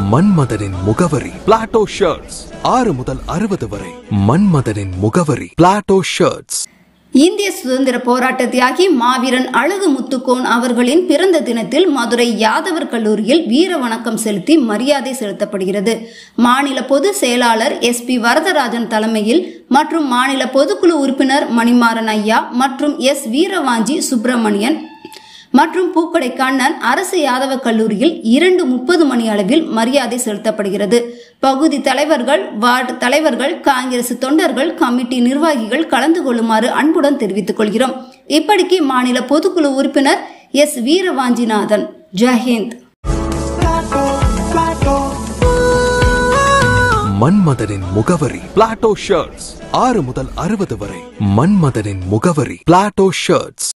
மன்மதனின் முகவரி Plato shirts ஆறு முதல் அறுபது வரை மன்மதனின் முகவரி பிளாட்டோ ஷர்ட்ஸ் இந்திய சுதந்திர போராட்ட தியாகி மாவீரன் அழகு முத்துக்கோன் அவர்களின் பிறந்த தினத்தில் மதுரை யாதவர் கல்லூரியில் வீர வணக்கம் செலுத்தி மரியாதை செலுத்தப்படுகிறது மாநில பொதுச் செயலாளர் எஸ் பி வரதராஜன் தலைமையில் மற்றும் மாநில பொதுக்குழு உறுப்பினர் மணிமாறன் ஐயா மற்றும் எஸ் வீரவாஞ்சி சுப்பிரமணியன் மற்றும் பூக்கடை கண்ணன் அரசு யாதவ கல்லூரியில் இரண்டு முப்பது மணி அளவில் மரியாதை செலுத்தப்படுகிறது பகுதி தலைவர்கள் வார்டு தலைவர்கள் காங்கிரஸ் தொண்டர்கள் கமிட்டி நிர்வாகிகள் கலந்து கொள்ளுமாறு அன்புடன் தெரிவித்துக் கொள்கிறோம் இப்படிக்கு மாநில பொதுக்குழு உறுப்பினர் எஸ் வீரவாஞ்சிநாதன் ஜெயஹிந்த் மன்மதனின் முகவரி பிளாட்டோ ஷர்ட்ஸ் ஆறு முதல் அறுபது வரை மன்மதனின் முகவரி பிளாட்டோ ஷர்ட்ஸ்